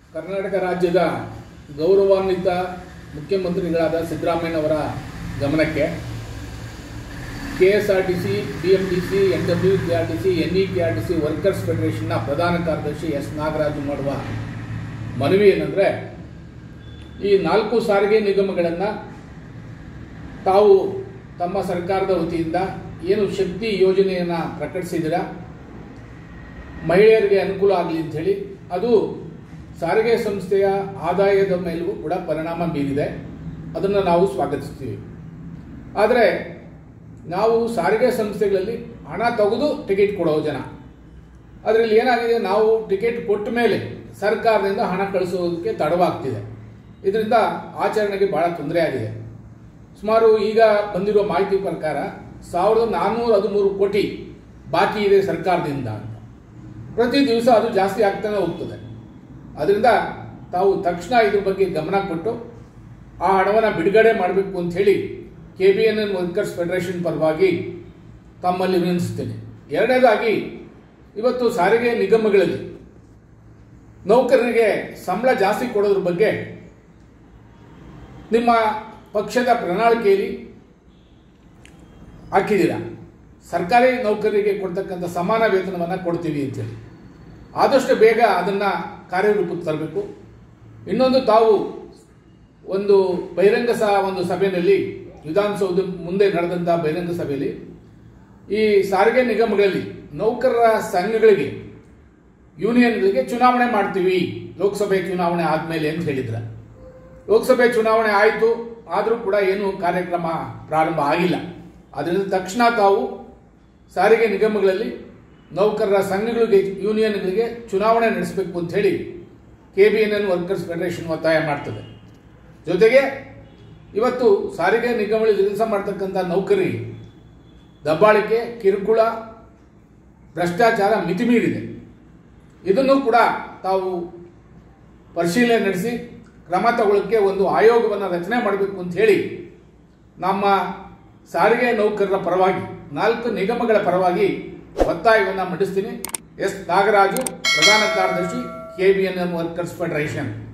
ಕರ್ನಾಟಕ ರಾಜ್ಯದ ಗೌರವಾನ್ವಿತ ಮುಖ್ಯಮಂತ್ರಿಗಳಾದ ಸಿದ್ದರಾಮಯ್ಯನವರ ಗಮನಕ್ಕೆ K S R T C B M T C N W K R T C N E K R T C workers ಫೆಡರೇಷನ್ನ ಪ್ರಧಾನ ಕಾರ್ಯದರ್ಶಿ ಎಸ್ ನಾಗರಾಜು ಮಾಡುವ ಮನವಿ ಏನಂದರೆ ಈ ನಾಲ್ಕು ಸಾರಿಗೆ ನಿಗಮಗಳನ್ನು ತಾವು ತಮ್ಮ ಸರ್ಕಾರದ ವತಿಯಿಂದ ಏನು ಶಕ್ತಿ ಯೋಜನೆಯನ್ನು ಪ್ರಕಟಿಸಿದ್ದೀರಾ ಮಹಿಳೆಯರಿಗೆ ಅನುಕೂಲ ಆಗಲಿ ಅಂಥೇಳಿ ಅದು ಸಾರಿಗೆ ಸಂಸ್ಥೆಯ ಆದಾಯದ ಮೇಲೂ ಕೂಡ ಪರಿಣಾಮ ಬೀರಿದೆ ಅದನ್ನು ನಾವು ಸ್ವಾಗತಿಸ್ತೀವಿ ಆದರೆ ನಾವು ಸಾರಿಗೆ ಸಂಸ್ಥೆಗಳಲ್ಲಿ ಹಣ ತೆಗೆದು ಟಿಕೆಟ್ ಕೊಡೋ ಜನ ಅದರಲ್ಲಿ ಏನಾಗಿದೆ ನಾವು ಟಿಕೆಟ್ ಕೊಟ್ಟ ಮೇಲೆ ಸರ್ಕಾರದಿಂದ ಹಣ ಕಳಿಸೋದಕ್ಕೆ ತಡವಾಗ್ತಿದೆ ಇದರಿಂದ ಆಚರಣೆಗೆ ಭಾಳ ತೊಂದರೆ ಆಗಿದೆ ಸುಮಾರು ಈಗ ಬಂದಿರುವ ಮಾಹಿತಿ ಪ್ರಕಾರ ಸಾವಿರದ ನಾನ್ನೂರ ಹದಿಮೂರು ಕೋಟಿ ಬಾಕಿ ಇದೆ ಸರ್ಕಾರದಿಂದ ಅಂತ ಪ್ರತಿ ದಿವಸ ಅದು ಜಾಸ್ತಿ ಆಗ್ತಾನೆ ಹೋಗ್ತದೆ ಅದರಿಂದ ತಾವು ತಕ್ಷಣ ಇದ್ರ ಬಗ್ಗೆ ಗಮನ ಕೊಟ್ಟು ಆ ಹಣವನ್ನು ಬಿಡುಗಡೆ ಮಾಡಬೇಕು ಅಂತ ಹೇಳಿ K B N N workers federation ಪರವಾಗಿ ತಮ್ಮಲ್ಲಿ ವಿನಂತಿಸ್ತೇನೆ ಎರಡನೇದಾಗಿ ಇವತ್ತು ಸಾರಿಗೆ ನಿಗಮಗಳಲ್ಲಿ ನೌಕರರಿಗೆ ಸಂಬಳ ಜಾಸ್ತಿ ಕೊಡೋದ್ರ ಬಗ್ಗೆ ನಿಮ್ಮ ಪಕ್ಷದ ಪ್ರಣಾಳಿಕೆಯಲ್ಲಿ ಹಾಕಿದ್ದೀರಾ ಸರ್ಕಾರಿ ನೌಕರರಿಗೆ ಕೊಡ್ತಕ್ಕಂಥ ಸಮಾನ ವೇತನವನ್ನು ಕೊಡ್ತೀವಿ ಅಂತೇಳಿ ಆದಷ್ಟು ಬೇಗ ಅದನ್ನು ಕಾರ್ಯರೂಪಕ್ಕೆ ತರಬೇಕು ಇನ್ನೊಂದು ತಾವು ಒಂದು ಬಹಿರಂಗ ಸಹ ಒಂದು ಸಭೆಯಲ್ಲಿ ವಿಧಾನಸೌಧ ಮುಂದೆ ನಡೆದಂಥ ಬಹಿರಂಗ ಸಭೆಯಲ್ಲಿ ಈ ಸಾರಿಗೆ ನಿಗಮಗಳಲ್ಲಿ ನೌಕರರ ಸಂಘಗಳಿಗೆ ಯೂನಿಯನ್ಗಳಿಗೆ ಚುನಾವಣೆ ಮಾಡ್ತೀವಿ ಲೋಕಸಭೆ ಚುನಾವಣೆ ಆದಮೇಲೆ ಅಂತ ಹೇಳಿದ್ರ ಲೋಕಸಭೆ ಚುನಾವಣೆ ಆಯಿತು ಆದರೂ ಕೂಡ ಏನು ಕಾರ್ಯಕ್ರಮ ಪ್ರಾರಂಭ ಆಗಿಲ್ಲ ಅದರಿಂದ ತಕ್ಷಣ ತಾವು ಸಾರಿಗೆ ನಿಗಮಗಳಲ್ಲಿ ನೌಕರರ ಸಂಘಗಳಿಗೆ ಯೂನಿಯನ್ಗಳಿಗೆ ಚುನಾವಣೆ ನಡೆಸಬೇಕು ಅಂತ ಹೇಳಿ K B N N workers federation ಒತ್ತಾಯ ಮಾಡ್ತದೆ ಜೊತೆಗೆ ಇವತ್ತು ಸಾರಿಗೆ ನಿಗಮಗಳಲ್ಲಿ ಕೆಲಸ ಮಾಡ್ತಕ್ಕಂಥ ನೌಕರರಿಗೆ ದಬ್ಬಾಳಿಕೆ ಕಿರುಕುಳ ಭ್ರಷ್ಟಾಚಾರ ಮಿತಿಮೀರಿದೆ ಇದನ್ನು ಕೂಡ ತಾವು ಪರಿಶೀಲನೆ ನಡೆಸಿ ಕ್ರಮ ತಗೊಳ್ಳೋಕ್ಕೆ ಒಂದು ಆಯೋಗವನ್ನು ರಚನೆ ಮಾಡಬೇಕು ಅಂತ ಹೇಳಿ ನಮ್ಮ ಸಾರಿಗೆ ನೌಕರರ ಪರವಾಗಿ ನಾಲ್ಕು ನಿಗಮಗಳ ಪರವಾಗಿ ಒತ್ತಾಯವನ್ನು ಮಂಡಿಸ್ತೀನಿ ಎಸ್ ನಾಗರಾಜು ಪ್ರಧಾನ ಕಾರ್ಯದರ್ಶಿ K B N M workers federation